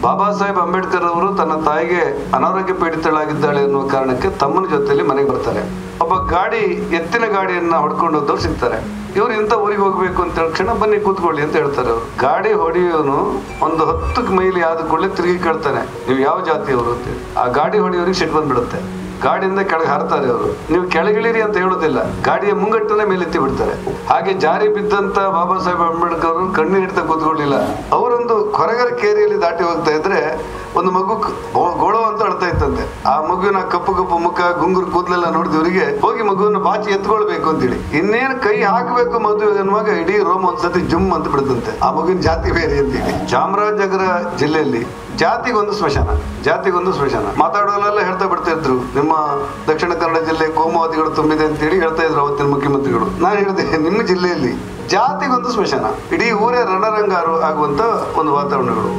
ಬಾಬಾ ಸಾಹೇಬ್ ಅಂಬೇಡ್ಕರ್ ಅವರು ತನ್ನ ತಾಯಿಗೆ ಅನಾರೋಗ್ಯ ಪೀಡಿತಳಾಗಿದ್ದಾಳೆ ಎನ್ನುವ ಕಾರಣಕ್ಕೆ ತಮ್ಮನ ಜೊತೆಯಲ್ಲಿ ಮನೆಗೆ ಬರ್ತಾರೆ ಒಬ್ಬ ಗಾಡಿ ಎತ್ತಿನ ಗಾಡಿಯನ್ನ ಹೊಡ್ಕೊಂಡು ಹೋದವ್ರು ಸಿಗ್ತಾರೆ ಇವ್ರು ಇಂಥ ಊರಿಗೆ ಹೋಗ್ಬೇಕು ಅಂತ ತಕ್ಷಣ ಬನ್ನಿ ಕೂತ್ಕೊಳ್ಳಿ ಅಂತ ಹೇಳ್ತಾರೆ ಅವ್ರು ಗಾಡಿ ಹೊಡೆಯೋನು ಒಂದು ಹತ್ತು ಮೈಲಿ ಆದ ಕೂಡಲೇ ತಿರುಗಿ ಕೇಳ್ತಾನೆ ನೀವು ಯಾವ ಜಾತಿಯವರು ಅಂತ ಹೇಳಿ. ಆ ಗಾಡಿ ಹೊಡೆಯೋರಿಗೆ ಸಿಟ್ಟು ಬಂದ್ಬಿಡುತ್ತೆ ಗಾಡಿಯಿಂದ ಕೆಳಗೆ ಹಾರ್ತಾರೆ ಅವರು ನೀವು ಕೆಳಗಿಳಿರಿ ಅಂತ ಹೇಳೋದಿಲ್ಲ ಗಾಡಿಯ ಮುಂಗಟ್ಟನೆ ಮೇಲೆತ್ತಿ ಬಿಡ್ತಾರೆ ಹಾಗೆ ಜಾರಿ ಬಿದ್ದಂತ ಬಾಬಾ ಸಾಹೇಬ್ ಅಂಬೇಡ್ಕರ್ ಅವರು ಕಣ್ಣೀರಿಡ್ತಾ ಕೂತ್ಕೊಳ್ಳಿಲ್ಲ ಅವರೊಂದು ಕೊರಗರ ಕೇರಿಯಲ್ಲಿ ದಾಟಿ ಹೋಗ್ತಾ ಇದ್ರೆ ಒಂದು ಮಗು ಕ- ಗೋ- ಗೋಳೋ ಅಂತ ಅಳ್ತಾ ಇತ್ತಂತೆ ಆ ಮಗುವಿನ ಕಪ್ಪು ಕಪ್ಪು ಮುಖ ಗುಂಗುರು ಕೂದಲೆಲ್ಲ ನೋಡಿದವರಿಗೆ ಹೋಗಿ ಮಗುವನ್ನ ಬಾಚಿ ಎತ್ಕೊಳ್ಬೇಕು ಅಂತೇಳಿ ಇನ್ನೇನು ಕೈ ಹಾಕಬೇಕು ಮದುವೆ ಅನ್ನುವಾಗ ಇಡೀ ರೋಮ್ ಒಂದ್ಸತಿ ಜುಮ್ ಅಂತ ಬಿಡುತ್ತಂತೆ ಆ ಮಗುವಿನ ಜಾತಿ ಬೇರೆ ಅಂತೇಳಿ ಚಾಮರಾಜನಗರ ಜಿಲ್ಲೆಯಲ್ಲಿ ಜಾತಿಗೊಂದು ಸ್ಮಶಾನ ಜಾತಿಗೊಂದು ಸ್ಮಶಾನ ಮಾತಾಡೋಲೆಲ್ಲ ಹೇಳ್ತಾ ಬಿಡ್ತಾ ಇದ್ರು ನಿಮ್ಮ ದಕ್ಷಿಣ ಕನ್ನಡ ಜಿಲ್ಲೆ ಕೋಮುವಾದಿಗಳು ತುಂಬಿದೆ ಅಂತೇಳಿ ಹೇಳ್ತಾ ಇದ್ರು ಅವತ್ತಿನ ಮುಖ್ಯಮಂತ್ರಿಗಳು ನಾನು ಹೇಳಿದೆ ನಿಮ್ಮ ಜಿಲ್ಲೆಯಲ್ಲಿ ಜಾತಿಗೊಂದು ಸ್ಮಶಾನ ಇಡೀ ಊರೇ ರಣರಂಗಾರು ಆಗುವಂತ ಒಂದು ವಾತಾವರಣಗಳು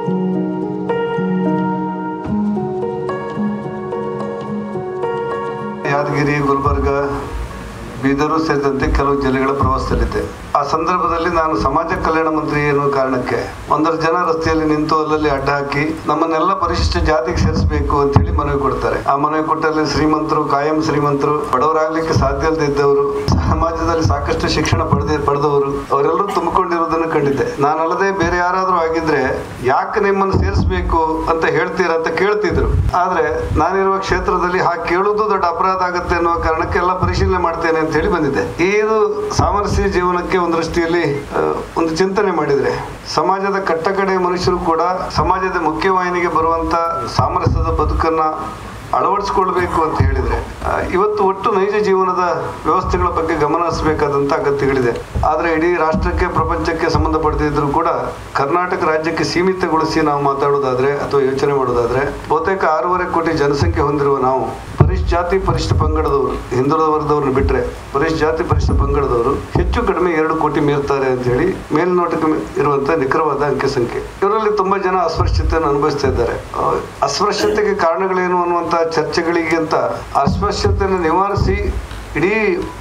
ಯಾದಗಿರಿ ಗುಲ್ಬರ್ಗ ಬೀದರು ಸೇರಿದಂತೆ ಕೆಲವು ಜಿಲ್ಲೆಗಳ ಪ್ರವಾಸದಲ್ಲಿದ್ದೆ ಆ ಸಂದರ್ಭದಲ್ಲಿ ನಾನು ಸಮಾಜ ಕಲ್ಯಾಣ ಮಂತ್ರಿ ಎನ್ನುವ ಕಾರಣಕ್ಕೆ ಒಂದಷ್ಟು ಜನ ರಸ್ತೆಯಲ್ಲಿ ನಿಂತು ಅಲ್ಲಲ್ಲಿ ಅಡ್ಡ ಹಾಕಿ ನಮ್ಮನ್ನೆಲ್ಲ ಪರಿಶಿಷ್ಟ ಜಾತಿಗೆ ಸೇರಿಸಬೇಕು ಅಂತ ಹೇಳಿ ಮನವಿ ಕೊಡ್ತಾರೆ ಆ ಮನವಿ ಕೊಟ್ಟಲ್ಲಿ ಶ್ರೀಮಂತರು ಕಾಯಂ ಶ್ರೀಮಂತರು ಬಡವರಾಗ್ಲಿಕ್ಕೆ ಸಾಧ್ಯ ಇಲ್ಲದೆ ಇದ್ದವರು ಸಮಾಜದಲ್ಲಿ ಸಾಕಷ್ಟು ಶಿಕ್ಷಣ ಪಡೆದ ಪಡೆದವರು ಅವರೆಲ್ಲರೂ ತುಂಬಿಕೊಂಡಿರೋದನ್ನು ಕಂಡಿದ್ದೆ ನಾನಲ್ಲದೆ ಬೇರೆ ಯಾರಾದ್ರೂ ಆಗಿದ್ರೆ ಯಾಕೆ ನಿಮ್ಮನ್ನು ಸೇರಿಸಬೇಕು ಅಂತ ಹೇಳ್ತೀರಾ ಅಂತ ಕೇಳ್ತಿದ್ರು ಆದ್ರೆ ನಾನಿರುವ ಕ್ಷೇತ್ರದಲ್ಲಿ ಹಾಗೆ ಕೇಳುವುದು ದೊಡ್ಡ ಅಪರಾಧ ಆಗುತ್ತೆ ಅನ್ನುವ ಕಾರಣಕ್ಕೆ ಎಲ್ಲ ಪರಿಶೀಲನೆ ಮಾಡ್ತೇನೆ ಅಂತ ಹೇಳಿ ಬಂದಿದ್ದೆ ಇದು ಸಾಮರಸ್ಯ ಜೀವನಕ್ಕೆ ಒಂದು ದೃಷ್ಟಿಯಲ್ಲಿ ಆ, ಒಂದು ಚಿಂತನೆ ಮಾಡಿದ್ರೆ ಸಮಾಜದ ಕಟ್ಟಕಡೆ ಮನುಷ್ಯರು ಕೂಡ ಸಮಾಜದ ಮುಖ್ಯವಾಹಿನಿಗೆ ಬರುವಂತ ಸಾಮರಸ್ಯದ ಬದುಕನ್ನ ಅಳವಡಿಸ್ಕೊಳ್ಬೇಕು ಅಂತ ಹೇಳಿದ್ರೆ ಆ, ಇವತ್ತು ಒಟ್ಟು ನೈಜ ಜೀವನದ ವ್ಯವಸ್ಥೆಗಳ ಬಗ್ಗೆ ಗಮನ ಹರಿಸಬೇಕಾದಂತ ಅಗತ್ಯಗಳಿದೆ ಆದ್ರೆ ಇಡೀ ರಾಷ್ಟ್ರಕ್ಕೆ ಪ್ರಪಂಚಕ್ಕೆ ಸಂಬಂಧಪಡದಿದ್ರು ಕೂಡ ಕರ್ನಾಟಕ ರಾಜ್ಯಕ್ಕೆ ಸೀಮಿತಗೊಳಿಸಿ ನಾವು ಮಾತಾಡೋದಾದ್ರೆ ಅಥವಾ ಯೋಚನೆ ಮಾಡೋದಾದ್ರೆ ಬಹುತೇಕ ಆರೂವರೆ ಕೋಟಿ ಜನಸಂಖ್ಯೆ ಹೊಂದಿರುವ ನಾವು ಪರಿಶ್ ಜಾತಿ ಪರಿಶಿಷ್ಟ ಪಂಗಡದವರು ಹಿಂದುಳಿದ ವರ್ಗದವ್ರನ್ನ ಬಿಟ್ರೆ ಪರಿಶ್ ಜಾತಿ ಪರಿಶಿಷ್ಟ ಪಂಗಡದವರು ಹೆಚ್ಚು ಕಡಿಮೆ ಎರಡು ಕೋಟಿ ಮೀರ್ತಾರೆ ಅಂತ ಹೇಳಿ ಮೇಲ್ನೋಟಕ್ಕೆ ಇರುವಂತ ನಿಖರವಾದ ಅಂಕಿ ಸಂಖ್ಯೆ ಇವರಲ್ಲಿ ತುಂಬಾ ಜನ ಅಸ್ಪೃಶ್ಯತೆಯನ್ನು ಅನುಭವಿಸ್ತಾ ಇದ್ದಾರೆ ಆ, ಅಸ್ಪೃಶ್ಯತೆಗೆ ಕಾರಣಗಳೇನು ಅನ್ನುವಂತ ಚರ್ಚೆಗಳಿಗಿಂತ ಅಸ್ಪೃಶ್ಯತೆಯನ್ನು ನಿವಾರಿಸಿ ಇಡೀ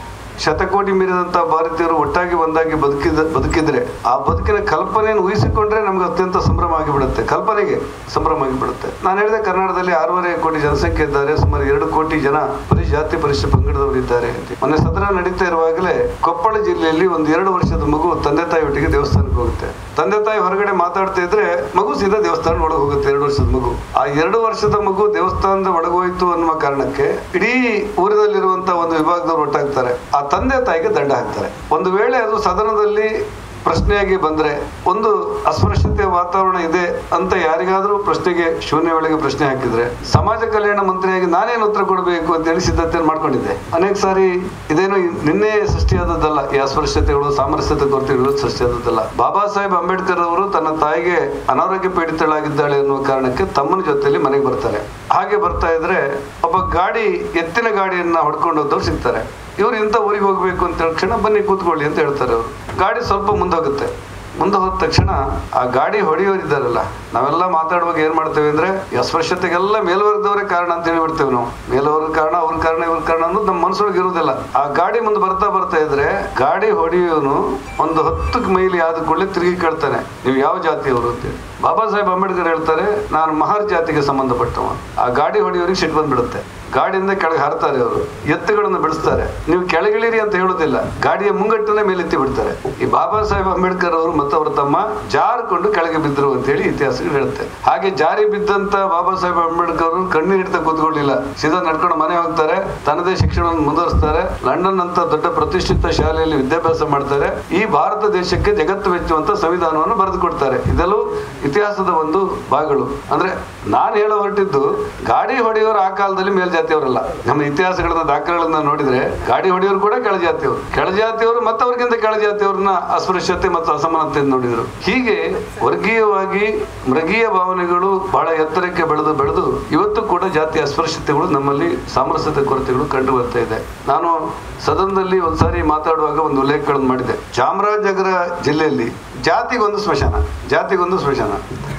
ಶತಕೋಟಿ ಮೀರಿದಂತ ಭಾರತೀಯರು ಒಟ್ಟಾಗಿ ಒಂದಾಗಿ ಬದುಕಿದ ಬದುಕಿದ್ರೆ ಆ ಬದುಕಿನ ಕಲ್ಪನೆಯನ್ನು ಊಹಿಸಿಕೊಂಡ್ರೆ ನಮ್ಗೆ ಅತ್ಯಂತ ಸಂಭ್ರಮ ಆಗಿಬಿಡುತ್ತೆ ಕಲ್ಪನೆಗೆ ಸಂಭ್ರಮ ಆಗಿಬಿಡುತ್ತೆ ನಾನು ಹೇಳಿದೆ ಕರ್ನಾಟಕದಲ್ಲಿ ಆರೂವರೆ ಕೋಟಿ ಜನಸಂಖ್ಯೆ ಇದ್ದಾರೆ ಸುಮಾರು ಎರಡು ಕೋಟಿ ಜನ ಬರೀ ಜಾತಿ ಪರಿಶಿಷ್ಟ ಪಂಗಡದವರು ಇದ್ದಾರೆ ಅಂತ ಮೊನ್ನೆ ಸದನ ನಡೀತಾ ಇರುವಾಗಲೇ ಕೊಪ್ಪಳ ಜಿಲ್ಲೆಯಲ್ಲಿ ಒಂದು ಎರಡು ವರ್ಷದ ಮಗು ತಂದೆ ತಾಯಿ ಒಟ್ಟಿಗೆ ದೇವಸ್ಥಾನಕ್ಕೆ ಹೋಗುತ್ತೆ ತಂದೆ ತಾಯಿ ಹೊರಗಡೆ ಮಾತಾಡ್ತಾ ಇದ್ರೆ ಮಗು ಸೀದಾ ದೇವಸ್ಥಾನ ಒಳಗೆ ಹೋಗುತ್ತೆ ಎರಡು ವರ್ಷದ ಮಗು ಆ ಎರಡು ವರ್ಷದ ಮಗು ದೇವಸ್ಥಾನದ ಒಳಗೋಯ್ತು ಅನ್ನುವ ಕಾರಣಕ್ಕೆ ಇಡೀ ಊರಿನಲ್ಲಿರುವಂತ ಒಂದು ವಿಭಾಗದವರು ಒಟ್ಟಾಗ್ತಾರೆ ಆ ತಂದೆ ತಾಯಿಗೆ ದಂಡ ಹಾಕ್ತಾರೆ ಒಂದು ವೇಳೆ ಅದು ಸದನದಲ್ಲಿ ಪ್ರಶ್ನೆಯಾಗಿ ಬಂದ್ರೆ ಒಂದು ಅಸ್ಪೃಶ್ಯತೆ ವಾತಾವರಣ ಇದೆ ಅಂತ ಯಾರಿಗಾದ್ರೂ ಪ್ರಶ್ನೆಗೆ ಶೂನ್ಯ ವೇಳೆಗೆ ಪ್ರಶ್ನೆ ಹಾಕಿದ್ರೆ ಸಮಾಜ ಕಲ್ಯಾಣ ಮಂತ್ರಿಯಾಗಿ ನಾನೇನು ಉತ್ತರ ಕೊಡಬೇಕು ಅಂತ ಹೇಳಿ ಸಿದ್ಧತೆಯನ್ನು ಮಾಡ್ಕೊಂಡಿದ್ದೆ ಅನೇಕ ಸಾರಿ ಇದೇನು ನಿನ್ನೆ ಸೃಷ್ಟಿಯಾದದ್ದಲ್ಲ ಈ ಅಸ್ಪೃಶ್ಯತೆಗಳು ಸಾಮರಸ್ಯತೆ ಕೊರತೆಗಳು ಸೃಷ್ಟಿಯಾದದ್ದಲ್ಲ ಬಾಬಾ ಸಾಹೇಬ್ ಅಂಬೇಡ್ಕರ್ ಅವರು ತನ್ನ ತಾಯಿಗೆ ಅನಾರೋಗ್ಯ ಪೀಡಿತಳಾಗಿದ್ದಾಳೆ ಎನ್ನುವ ಕಾರಣಕ್ಕೆ ತಮ್ಮನ ಜೊತೆಯಲ್ಲಿ ಮನೆಗೆ ಬರ್ತಾರೆ ಹಾಗೆ ಬರ್ತಾ ಇದ್ರೆ ಒಬ್ಬ ಗಾಡಿ ಎತ್ತಿನ ಗಾಡಿಯನ್ನ ಹೊಡ್ಕೊಂಡು ಹೋದವ್ರು ಸಿಗ್ತಾರೆ ಇವ್ರು ಇಂಥ ಊರಿಗೆ ಹೋಗ್ಬೇಕು ಅಂತ ತಕ್ಷಣ ಬನ್ನಿ ಕೂತ್ಕೊಳ್ಳಿ ಅಂತ ಹೇಳ್ತಾರೆ ಅವರು ಗಾಡಿ ಸ್ವಲ್ಪ ಮುಂದೋಗುತ್ತೆ ಮುಂದೆ ಹೋದ ತಕ್ಷಣ ಆ ಗಾಡಿ ಹೊಡೆಯೋರಿದ್ದಾರಲ್ಲ ನಾವೆಲ್ಲ ಮಾತಾಡುವಾಗ ಏನ್ ಮಾಡ್ತೇವೆ ಅಂದ್ರೆ ಈ ಅಸ್ಪೃಶ್ಯತೆಗೆಲ್ಲ ಮೇಲ್ವರ್ಗದವರೇ ಕಾರಣ ಅಂತ ಹೇಳಿ ಬಿಡ್ತೇವೆ ನಾವು ಮೇಲ್ವರ್ಗ ಕಾರಣ ಅವ್ರ ಕಾರಣ ಇವ್ರ ಕಾರಣ ಅನ್ನೋದು ನಮ್ಮ ಮನಸ್ಸೊಳಗೆ ಇರುವುದಿಲ್ಲ ಆ ಗಾಡಿ ಮುಂದೆ ಬರ್ತಾ ಬರ್ತಾ ಇದ್ರೆ ಗಾಡಿ ಹೊಡೆಯೋನು ಒಂದು ಹತ್ತು ಮೈಲಿ ಆದ ಕೂಡಲೇ ತಿರುಗಿ ಕೇಳ್ತಾನೆ ನೀವು ಯಾವ ಜಾತಿಯವರು ಅಂತೇಳಿ ಬಾಬಾ ಸಾಹೇಬ್ ಅಂಬೇಡ್ಕರ್ ಹೇಳ್ತಾರೆ ನಾನು ಮಹರ್ ಜಾತಿಗೆ ಸಂಬಂಧಪಟ್ಟವ ಆ ಗಾಡಿ ಹೊಡೆಯೋರಿಗೆ ಸಿಟ್ಟು ಬಂದ್ಬಿಡುತ್ತೆ ಗಾಡಿಯಿಂದ ಕೆಳಗೆ ಹಾರ್ತಾರೆ ಅವರು ಎತ್ತುಗಳನ್ನು ಬೆಳೆಸ್ತಾರೆ ನೀವು ಕೆಳಗಿಳಿರಿ ಅಂತ ಹೇಳೋದಿಲ್ಲ ಗಾಡಿಯ ಮುಂಗಟ್ಟನೆ ಮೇಲೆತ್ತಿ ಬಿಡ್ತಾರೆ ಈ ಬಾಬಾ ಸಾಹೇಬ್ ಅಂಬೇಡ್ಕರ್ ಅವರು ಮತ್ತು ಅವರ ತಮ್ಮ ಜಾರ್ಕೊಂಡು ಕೆಳಗೆ ಬಿದ್ದರು ಅಂತ ಹೇಳಿ ಇತಿಹಾಸಗಳು ಹೇಳುತ್ತೆ ಹಾಗೆ ಜಾರಿ ಬಿದ್ದಂತ ಬಾಬಾ ಸಾಹೇಬ್ ಅಂಬೇಡ್ಕರ್ ಅವರು ಕಣ್ಣೀರಿಡ್ತಾ ಕೂತ್ಕೊಳ್ಳಿಲ್ಲ ಸೀದಾ ನಡ್ಕೊಂಡು ಮನೆ ಹೋಗ್ತಾರೆ ತನ್ನದೇ ಶಿಕ್ಷಣವನ್ನು ಮುಂದುವರಿಸ್ತಾರೆ ಲಂಡನ್ ಅಂತ ದೊಡ್ಡ ಪ್ರತಿಷ್ಠಿತ ಶಾಲೆಯಲ್ಲಿ ವಿದ್ಯಾಭ್ಯಾಸ ಮಾಡ್ತಾರೆ ಈ ಭಾರತ ದೇಶಕ್ಕೆ ಜಗತ್ತು ಮೆಚ್ಚುವಂತ ಸಂವಿಧಾನವನ್ನು ಬರೆದು ಕೊಡ್ತಾರೆ ಇದೆಲ್ಲೂ ಇತಿಹಾಸದ ಒಂದು ಭಾಗಗಳು ಅಂದ್ರೆ ನಾನು ಹೇಳ ಹೊರಟಿದ್ದು ಗಾಡಿ ಹೊಡೆಯೋರು ಆ ಕಾಲದಲ್ಲಿ ಮೇಲ್ಜಾತಿಯವರಲ್ಲ ನಮ್ಮ ಇತಿಹಾಸಗಳನ್ನ ದಾಖಲೆಗಳನ್ನ ನೋಡಿದ್ರೆ ಗಾಡಿ ಹೊಡೆಯೋರು ಕೂಡ ಕೆಳಜಾತಿಯವರು ಕೆಳಜಾತಿಯವರು ಮತ್ತವ್ರಿಗಿಂತ ಕೆಳಜಾತಿಯವ್ರನ್ನ ಅಸ್ಪೃಶ್ಯತೆ ಮತ್ತು ಅಸಮಾನತೆ ನೋಡಿದ್ರು ಹೀಗೆ ವರ್ಗೀಯವಾಗಿ ಮೃಗೀಯ ಭಾವನೆಗಳು ಬಹಳ ಎತ್ತರಕ್ಕೆ ಬೆಳೆದು ಬೆಳೆದು ಇವತ್ತು ಕೂಡ ಜಾತಿ ಅಸ್ಪೃಶ್ಯತೆಗಳು ನಮ್ಮಲ್ಲಿ ಸಾಮರಸ್ಯತೆ ಕೊರತೆಗಳು ಕಂಡು ಬರ್ತಾ ಇದೆ ನಾನು ಸದನದಲ್ಲಿ ಒಂದ್ಸಾರಿ ಮಾತಾಡುವಾಗ ಒಂದು ಉಲ್ಲೇಖಗಳನ್ನು ಮಾಡಿದೆ ಚಾಮರಾಜನಗರ ಜಿಲ್ಲೆಯಲ್ಲಿ ಜಾತಿಗೊಂದು ಸ್ಮಶಾನ ಜಾತಿಗೊಂದು ಸ್ಮಶಾನ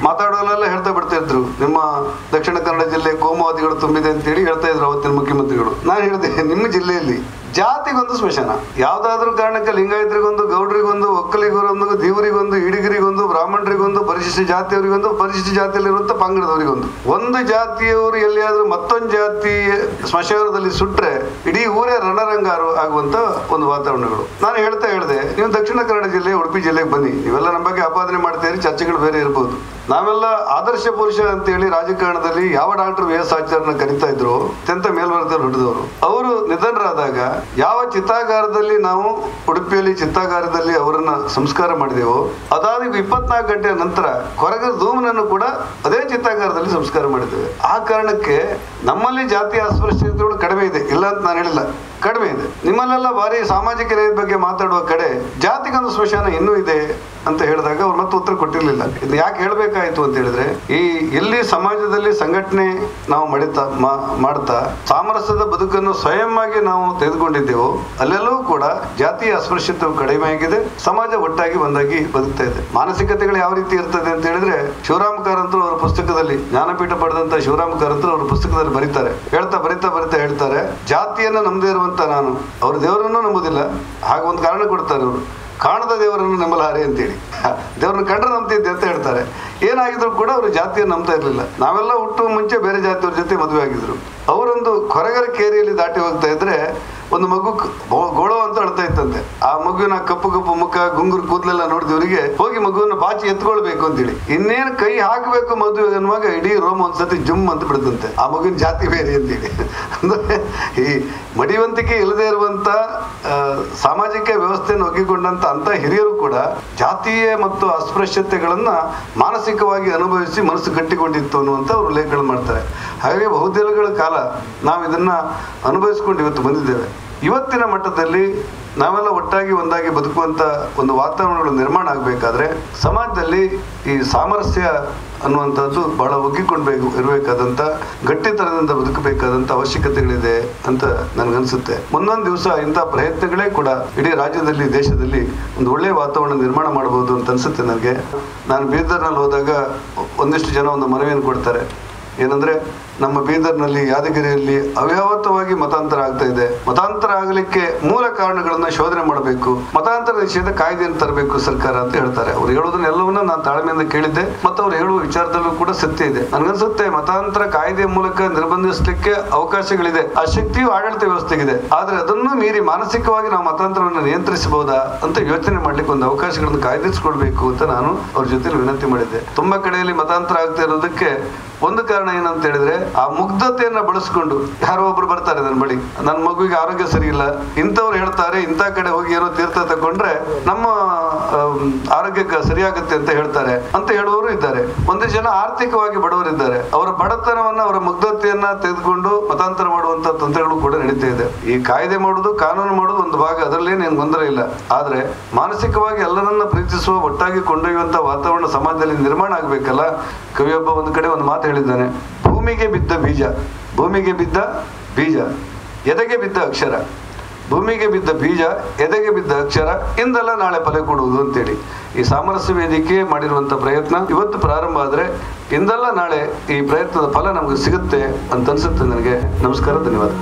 ಮಾತಾಡೋಲೆಲ್ಲ ಹೇಳ್ತಾ ಬಿಡ್ತಾ ಇದ್ರು ನಿಮ್ಮ ದಕ್ಷಿಣ ಕನ್ನಡ ಜಿಲ್ಲೆ ಕೋಮುವಾದಿಗಳು ತುಂಬಿದೆ ಅಂತೇಳಿ ಹೇಳ್ತಾ ಇದ್ರು ಅವತ್ತಿನ ಮುಖ್ಯಮಂತ್ರಿಗಳು ನಾನು ಹೇಳಿದೆ ನಿಮ್ಮ ಜಿಲ್ಲೆಯಲ್ಲಿ ಜಾತಿಗೊಂದು ಸ್ಮಶಾನ ಯಾವ್ದಾದ್ರೂ ಕಾರಣಕ್ಕೆ ಲಿಂಗಾಯತರಿಗೊಂದು ಗೌಡ್ರಿಗೊಂದು ಒಕ್ಕಲಿಗರೊಂದು ದೇವರಿಗೊಂದು ಇಡಿಗರಿಗೊಂದು ಬ್ರಾಹ್ಮಣರಿಗೊಂದು ಪರಿಶಿಷ್ಟ ಜಾತಿಯವರಿಗೊಂದು ಪರಿಶಿಷ್ಟ ಜಾತಿಯಲ್ಲಿರುವಂತ ಪಂಗಡದವರಿಗೊಂದು ಒಂದು ಜಾತಿಯವರು ಎಲ್ಲಿಯಾದ್ರೂ ಮತ್ತೊಂದು ಜಾತಿ ಸ್ಮಶಾನದಲ್ಲಿ ಸುಟ್ರೆ ಇಡೀ ಊರೇ ರಣರಂಗಾರು ಆಗುವಂತ ಒಂದು ವಾತಾವರಣಗಳು ನಾನು ಹೇಳ್ತಾ ಹೇಳಿದೆ ನೀವು ದಕ್ಷಿಣ ಕನ್ನಡ ಜಿಲ್ಲೆ ಉಡುಪಿ ಜಿಲ್ಲೆಗೆ ಬನ್ನಿ ನೀವೆಲ್ಲ ನಮ್ಮ ಬಗ್ಗೆ ಆಪಾದನೆ ಮಾಡ್ತೀರಿ ಚರ್ಚೆಗಳು ಬೇರೆ ಇರ್ಬೋದು ನಾವೆಲ್ಲ ಆದರ್ಶ ಪುರುಷ ಅಂತೇಳಿ ರಾಜಕಾರಣದಲ್ಲಿ ಯಾವ ಡಾಕ್ಟರ್ ವಿ ಎಸ್ ಆಚಾರ್ಯನ ಕರಿತಾ ಇದ್ರು ಅತ್ಯಂತ ಮೇಲ್ವರ್ಗದಲ್ಲಿ ಹುಟ್ಟಿದವರು ಅವರು ನಿಧನರಾದಾಗ ಯಾವ ಚಿತ್ತಾಗಾರದಲ್ಲಿ ನಾವು ಉಡುಪಿಯಲ್ಲಿ ಚಿತ್ತಾಗಾರದಲ್ಲಿ ಅವರನ್ನ ಸಂಸ್ಕಾರ ಮಾಡಿದೆವೋ ಅದಾದ ಇಪ್ಪತ್ನಾಲ್ಕು ಗಂಟೆಯ ನಂತರ ಕೊರಗರ ಧೂಮನನ್ನು ಕೂಡ ಅದೇ ಚಿತ್ತಾಗಾರದಲ್ಲಿ ಸಂಸ್ಕಾರ ಮಾಡಿದ್ದೇವೆ ಆ ಕಾರಣಕ್ಕೆ ನಮ್ಮಲ್ಲಿ ಜಾತಿ ಅಸ್ಪೃಶ್ಯತೆಗಳು ಕಡಿಮೆ ಇದೆ ಇಲ್ಲ ಅಂತ ನಾನು ಹೇಳಿಲ್ಲ ಕಡಿಮೆ ಇದೆ ನಿಮ್ಮಲ್ಲೆಲ್ಲ ಭಾರಿ ಸಾಮಾಜಿಕ ನ್ಯಾಯದ ಬಗ್ಗೆ ಮಾತಾಡುವ ಕಡೆ ಜಾತಿಗೊಂದು ಸ್ಮಶಾನ ಇನ್ನೂ ಇದೆ ಅಂತ ಹೇಳಿದಾಗ ಅವ್ರು ಮತ್ತೆ ಉತ್ತರ ಕೊಟ್ಟಿರ್ಲಿಲ್ಲ ಇದು ಯಾಕೆ ಹೇಳ್ಬೇಕಾಯ್ತು ಅಂತ ಹೇಳಿದ್ರೆ ಈ ಎಲ್ಲಿ ಸಮಾಜದಲ್ಲಿ ಸಂಘಟನೆ ನಾವು ಮಾಡಿತಾ ಮಾ- ಮಾಡ್ತಾ ಸಾಮರಸ್ಯದ ಬದುಕನ್ನು ಸ್ವಯಂ ಆಗಿ ನಾವು ತೆಗೆದುಕೊಂಡಿದ್ದೇವೋ ಅಲ್ಲೆಲ್ಲವೂ ಕೂಡ ಜಾತಿಯ ಅಸ್ಪೃಶ್ಯತೆ ಕಡಿಮೆ ಆಗಿದೆ ಸಮಾಜ ಒಟ್ಟಾಗಿ ಒಂದಾಗಿ ಬದುಕ್ತಾ ಇದೆ ಮಾನಸಿಕತೆಗಳು ಯಾವ ರೀತಿ ಇರ್ತದೆ ಅಂತ ಹೇಳಿದ್ರೆ ಶಿವರಾಮ ಕಾರಂತರು ಅವರ ಪುಸ್ತಕದಲ್ಲಿ ಜ್ಞಾನಪೀಠ ಪಡೆದಂತ ಶಿವರಾಮ ಕಾರಂತರು ಅವರ ಪುಸ್ತಕದಲ್ಲಿ ಬರೀತಾರೆ ಹೇಳ್ತಾ ಬರಿತಾ ಬರಿತಾ ಹೇಳ್ತಾರೆ ಜಾತಿಯನ್ನ ನಂಬದೇ ಇರುವಂತ ನಾನು ಅವ್ರ ದೇವರನ್ನು ನಂಬುದಿಲ್ಲ ಹಾಗೆ ಒಂದು ಕಾರಣ ಕೊಡ್ತಾರೆ ಅವರು ಕಾಣದ ದೇವರನ್ನು ನಂಬಲಾರೆ ಅಂತೇಳಿ ದೇವ್ರನ್ನ ಕಂಡ್ರೆ ನಂಬ್ತಿದ್ದೆ ಅಂತ ಹೇಳ್ತಾರೆ ಏನಾಗಿದ್ರು ಕೂಡ ಅವರು ಜಾತಿಯನ್ನು ನಂಬ್ತಾ ಇರಲಿಲ್ಲ ನಾವೆಲ್ಲ ಹುಟ್ಟು ಮುಂಚೆ ಬೇರೆ ಜಾತಿಯವ್ರ ಜೊತೆ ಮದುವೆ ಆಗಿದ್ರು ಅವರೊಂದು ಕೊರಗರ ಕೇರಿಯಲ್ಲಿ ದಾಟಿ ಹೋಗ್ತಾ ಇದ್ರೆ ಒಂದು ಮಗು ಕ- ಗೋ- ಗೋಳೋ ಅಂತ ಅಳ್ತಾ ಇತ್ತಂತೆ ಆ ಮಗುವಿನ ಕಪ್ಪು ಕಪ್ಪು ಮುಖ ಗುಂಗುರು ಕೂದಲೆಲ್ಲ ನೋಡಿದವರಿಗೆ ಹೋಗಿ ಮಗುವನ್ನ ಬಾಚಿ ಎತ್ಕೊಳ್ಬೇಕು ಅಂತೇಳಿ ಇನ್ನೇನು ಕೈ ಹಾಕಬೇಕು ಮದುವೆ ಅನ್ನುವಾಗ ಇಡೀ ರೋಮ್ ಒಂದ್ಸತಿ ಜುಮ್ ಅಂತ ಬಿಡುತ್ತಂತೆ ಆ ಮಗುವಿನ ಜಾತಿ ಬೇರೆ ಅಂತೇಳಿ ಅಂದ್ರೆ ಈ ಮಡಿವಂತಿಕೆ ಇಲ್ಲದೆ ಇರುವಂತ ಆ, ಸಾಮಾಜಿಕ ವ್ಯವಸ್ಥೆಯನ್ನು ಒಗ್ಗಿಕೊಂಡಂತ ಅಂತ ಹಿರಿಯರು ಕೂಡ ಜಾತೀಯ ಮತ್ತು ಅಸ್ಪೃಶ್ಯತೆಗಳನ್ನ ಮಾನಸಿಕವಾಗಿ ಅನುಭವಿಸಿ ಮನಸ್ಸು ಗಟ್ಟಿಕೊಂಡಿತ್ತು ಅನ್ನುವಂತ ಅವರು ಲೇಖನ ಮಾಡ್ತಾರೆ ಹಾಗೆ ಬಹುದಿನಗಳ ಕಾಲ ನಾವು ಇದನ್ನ ಅನುಭವಿಸ್ಕೊಂಡು ಇವತ್ತು ಬಂದಿದ್ದೇವೆ ಇವತ್ತಿನ ಮಟ್ಟದಲ್ಲಿ ನಾವೆಲ್ಲ ಒಟ್ಟಾಗಿ ಒಂದಾಗಿ ಬದುಕುವಂತ ಒಂದು ವಾತಾವರಣಗಳು ನಿರ್ಮಾಣ ಆಗಬೇಕಾದ್ರೆ ಸಮಾಜದಲ್ಲಿ ಈ ಸಾಮರಸ್ಯ ಅನ್ನುವಂಥದ್ದು ಬಹಳ ಒಗ್ಗಿಕೊಳ್ಬೇಕು ಇರಬೇಕಾದಂತ ಗಟ್ಟಿತನದಿಂದ ಬದುಕಬೇಕಾದಂತ ಅವಶ್ಯಕತೆಗಳಿದೆ ಅಂತ ನನಗನ್ಸುತ್ತೆ ಮುಂದೊಂದು ದಿವಸ ಇಂಥ ಪ್ರಯತ್ನಗಳೇ ಕೂಡ ಇಡೀ ರಾಜ್ಯದಲ್ಲಿ ದೇಶದಲ್ಲಿ ಒಂದು ಒಳ್ಳೆಯ ವಾತಾವರಣ ನಿರ್ಮಾಣ ಮಾಡಬಹುದು ಅಂತ ಅನ್ಸುತ್ತೆ ನನಗೆ ನಾನು ಬೀದರ್ನಲ್ಲಿ ಹೋದಾಗ ಒಂದಿಷ್ಟು ಜನ ಒಂದು ಮನವಿಯನ್ನು ಕೊಡ್ತಾರೆ ಏನಂದ್ರೆ ನಮ್ಮ ಬೀದರ್ನಲ್ಲಿ ಯಾದಗಿರಿಯಲ್ಲಿ ಅವ್ಯಾವತ್ತವಾಗಿ ಮತಾಂತರ ಆಗ್ತಾ ಇದೆ ಮತಾಂತರ ಆಗಲಿಕ್ಕೆ ಮೂಲ ಕಾರಣಗಳನ್ನ ಶೋಧನೆ ಮಾಡಬೇಕು ಮತಾಂತರ ನಿಷೇಧ ಕಾಯ್ದೆಯನ್ನು ತರಬೇಕು ಸರ್ಕಾರ ಅಂತ ಹೇಳ್ತಾರೆ ಅವ್ರು ಹೇಳೋದನ್ನ ಎಲ್ಲವನ್ನ ನಾನು ತಾಳ್ಮೆಯಿಂದ ಕೇಳಿದ್ದೆ ಮತ್ತು ಅವ್ರು ಹೇಳುವ ವಿಚಾರದಲ್ಲೂ ಕೂಡ ಸತ್ಯ ಇದೆ ನನ್ಗನ್ಸುತ್ತೆ ಮತಾಂತರ ಕಾಯ್ದೆ ಮೂಲಕ ನಿರ್ಬಂಧಿಸಲಿಕ್ಕೆ ಅವಕಾಶಗಳಿದೆ ಆ ಶಕ್ತಿಯು ಆಡಳಿತ ವ್ಯವಸ್ಥೆಗಿದೆ ಆದ್ರೆ ಅದನ್ನು ಮೀರಿ ಮಾನಸಿಕವಾಗಿ ನಾವು ಮತಾಂತರವನ್ನು ನಿಯಂತ್ರಿಸಬಹುದಾ ಅಂತ ಯೋಚನೆ ಮಾಡ್ಲಿಕ್ಕೆ ಒಂದು ಅವಕಾಶಗಳನ್ನು ಕಾಯ್ದಿರಿಸಿಕೊಳ್ಬೇಕು ಅಂತ ನಾನು ಅವ್ರ ಜೊತೆ ವಿನಂತಿ ಮಾಡಿದ್ದೆ ತುಂಬಾ ಕಡೆಯಲ್ಲಿ ಮತಾಂತರ ಆಗ್ತಾ ಇರೋದಕ್ಕೆ ಒಂದು ಕಾರಣ ಏನಂತ ಹೇಳಿದ್ರೆ ಆ ಮುಗ್ಧತೆಯನ್ನ ಬಳಸ್ಕೊಂಡು ಯಾರೋ ಒಬ್ರು ಬರ್ತಾರೆ ನನ್ನ ಬಳಿ ನನ್ನ ಮಗುವಿಗೆ ಆರೋಗ್ಯ ಸರಿ ಇಲ್ಲ ಇಂಥವ್ರು ಹೇಳ್ತಾರೆ ಇಂಥ ಕಡೆ ಹೋಗಿ ಏನೋ ತೀರ್ಥ ತಗೊಂಡ್ರೆ ನಮ್ಮ ಆಮ್, ಆರೋಗ್ಯಕ್ಕೆ ಸರಿಯಾಗುತ್ತೆ ಅಂತ ಹೇಳ್ತಾರೆ ಅಂತ ಹೇಳುವವರು ಇದ್ದಾರೆ ಒಂದು ಜನ ಆರ್ಥಿಕವಾಗಿ ಬಡವರಿದ್ದಾರೆ ಅವರ ಬಡತನವನ್ನ ಅವರ ಮುಗ್ಧತೆಯನ್ನ ತೆಗೆದುಕೊಂಡು ಮತಾಂತರ ಮಾಡುವಂತ ತಂತ್ರಗಳು ಕೂಡ ನಡೀತಾ ಇದೆ ಈ ಕಾಯ್ದೆ ಮಾಡುದು ಕಾನೂನು ಮಾಡುದು ಒಂದು ಭಾಗ ಅದರಲ್ಲೇನು ಏನು ಗೊಂದಲ ಇಲ್ಲ ಆದ್ರೆ ಮಾನಸಿಕವಾಗಿ ಎಲ್ಲರನ್ನ ಪ್ರೀತಿಸುವ ಒಟ್ಟಾಗಿ ಕೊಂಡೊಯ್ಯುವಂತ ವಾತಾವರಣ ಸಮಾಜದಲ್ಲಿ ನಿರ್ಮಾಣ ಆಗ್ಬೇಕಲ್ಲ ಕವಿಯೊಬ್ಬ ಒಂದು ಕಡೆ ಒಂದು ಮಾತು ಹೇಳಿದ್ದಾನೆ ಭೂಮಿಗೆ ಬಿದ್ದ ಬೀಜ ಭೂಮಿಗೆ ಬಿದ್ದ ಬೀಜ ಎದೆಗೆ ಬಿದ್ದ ಅಕ್ಷರ ಭೂಮಿಗೆ ಬಿದ್ದ ಬೀಜ ಎದೆಗೆ ಬಿದ್ದ ಅಕ್ಷರ ಇಂದೆಲ್ಲ ನಾಳೆ ಫಲ ಕೊಡುವುದು ಅಂತೇಳಿ ಈ ಸಾಮರಸ್ಯ ವೇದಿಕೆ ಮಾಡಿರುವಂತ ಪ್ರಯತ್ನ ಇವತ್ತು ಪ್ರಾರಂಭ ಆದ್ರೆ ಇಂದೆಲ್ಲ ನಾಳೆ ಈ ಪ್ರಯತ್ನದ ಫಲ ನಮಗೆ ಸಿಗುತ್ತೆ ಅಂತ ಅನ್ಸುತ್ತೆ ನನಗೆ ನಮಸ್ಕಾರ ಧನ್ಯವಾದ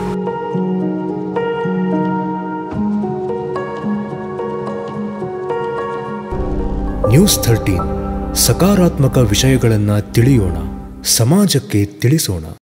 ನ್ಯೂಸ್ ಥರ್ಟೀನ್ ಸಕಾರಾತ್ಮಕ ವಿಷಯಗಳನ್ನು ತಿಳಿಯೋಣ ಸಮಾಜಕ್ಕೆ ತಿಳಿಸೋಣ